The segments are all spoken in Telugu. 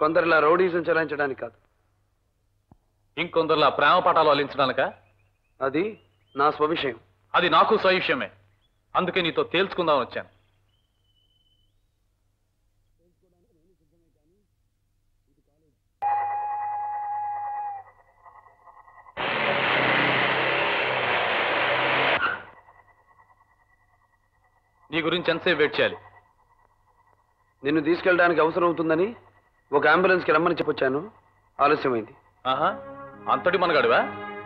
కొందరిలా రౌడీజం చెలాయించడానికి కాదు ఇంకొందరిలా ప్రేమ పాఠాలు అలించడానిక అది నా స్వవిషయం అది నాకు సవిషయమే అందుకే నీతో తేల్చుకుందాం వచ్చాను నీ గురించి ఎంతసేపు వెయిట్ చేయాలి నిన్ను తీసుకెళ్ళడానికి అవసరం అవుతుందని ఒక అంబులెన్స్కి రమ్మని చెప్పొచ్చాను ఆలస్యమైంది ఆహా అంతటి మనగాడివా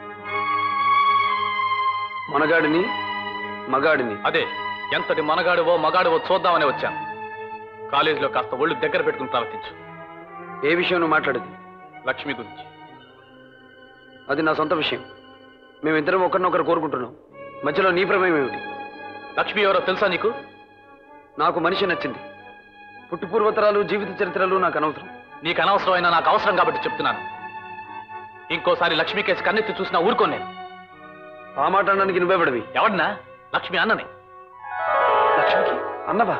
మనగాడిని మగాడిని అదే ఎంతటి మనగాడివో మగాడివో చూద్దామని వచ్చాను కాలేజీలో కాస్త ఒళ్ళు దగ్గర పెట్టుకుని ప్రవర్తించు ఏ విషయం నువ్వు మాట్లాడేది లక్ష్మి గురించి అది నా సొంత విషయం మేమిద్దరం ఒకరినొకరు కోరుకుంటున్నాం మధ్యలో నీ ప్రమేయం ఏమిటి లక్ష్మి ఎవరో తెలుసా నీకు నాకు మనిషి నచ్చింది పుట్టుపూర్వతరాలు జీవిత చరిత్రలు నాకు అనవసరం నీకు అనవసరమైన నాకు అవసరం కాబట్టి చెప్తున్నాను ఇంకోసారి లక్ష్మి కేసు కన్నెత్తి చూసినా ఊరుకోను నేను ఆ మాట అనడానికి నువ్వే పడవి ఎవడన్నా లక్ష్మి అన్నని లక్ష్మికి అన్నవా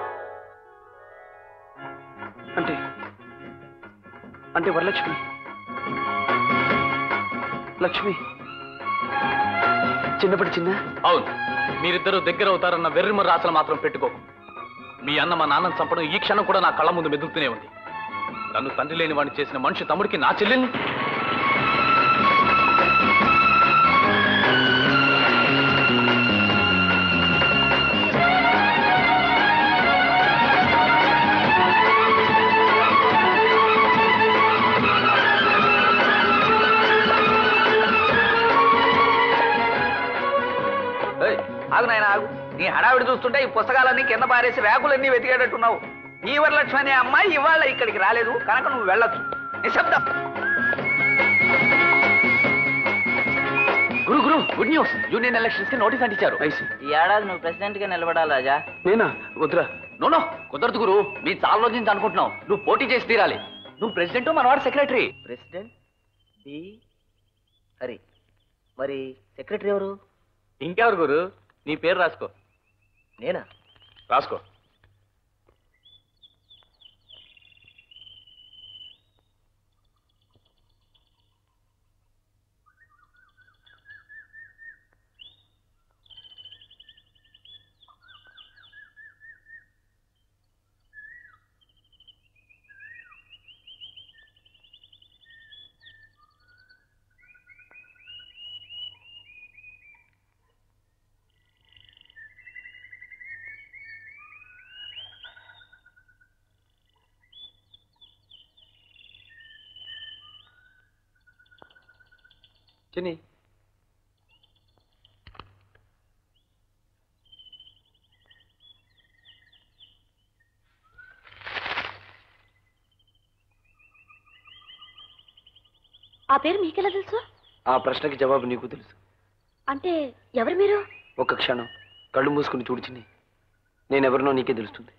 అంటే అంటే వరలక్ష్మి లక్ష్మి చిన్నప్పటి చిన్న అవును మీరిద్దరూ దగ్గర అవుతారన్న వెర్రిమర్ర ఆశలు మాత్రం పెట్టుకోకు మీ అన్న మా నాన్నని చంపడం ఈ క్షణం కూడా నా కళ్ళ ముందు మెదులుతూనే ఉంది నన్ను తండ్రి లేని వాడిని చేసిన మనిషి తమ్ముడికి నా చెల్లెల్ని ఏయ్, ఆగు నాయన ఆగు నీ హడావిడి చూస్తుంటే ఈ పుస్తకాలన్నీ కింద పారేసి ర్యాకులన్నీ వెతికేటట్టున్నావు ఈ వరలక్ష్మి అనే అమ్మాయి ఇవాళ ఇక్కడికి రాలేదు కనుక నువ్వు వెళ్ళొచ్చు నిశ్శబ్దం గురు గురు గుడ్ న్యూస్ యూనియన్ ఎలక్షన్స్ కి నోటీస్ అంటించారు ఐసి ఈ ఏడాది నువ్వు ప్రెసిడెంట్ గా నిలబడాలి రాజా నేనా వద్దురా నోనో కుదరదు గురు మీ చాలా రోజు నుంచి అనుకుంటున్నావు నువ్వు పోటీ చేసి తీరాలి నువ్వు ప్రెసిడెంట్ మనవాడు సెక్రటరీ ప్రెసిడెంట్ బి సరే మరి సెక్రటరీ ఎవరు ఇంకెవరు గురు నీ పేరు రాసుకో నేనా రాసుకో చిన్ని ఆ పేరు మీకెలా తెలుసు ఆ ప్రశ్నకి జవాబు నీకు తెలుసు అంటే ఎవరు మీరు ఒక్క క్షణం కళ్ళు మూసుకుని చూడు చిన్ని నేనెవరినో నీకే తెలుస్తుంది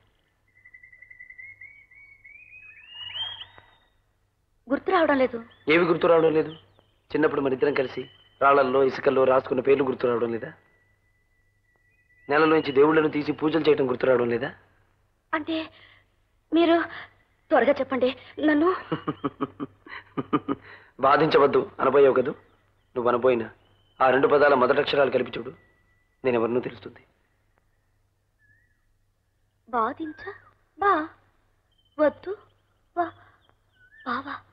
గుర్తు రావడం లేదు ఏవి గుర్తు రావడం లేదు చిన్నప్పుడు మన ఇద్దరం కలిసి రాళ్లల్లో ఇసుకల్లో రాసుకున్న పేర్లు గుర్తు రావడం లేదా నెలలోంచి దేవుళ్ళను తీసి పూజలు చేయడం గుర్తు రావడం లేదా అంటే మీరు త్వరగా చెప్పండి నన్ను బాధించవద్దు అనబోయావు కదూ నువ్వు అనబోయిన ఆ రెండు పదాల మొదటి అక్షరాలు కలిపి చూడు నేనెవరినో తెలుస్తుంది బాధించ బా వద్దు బా బావా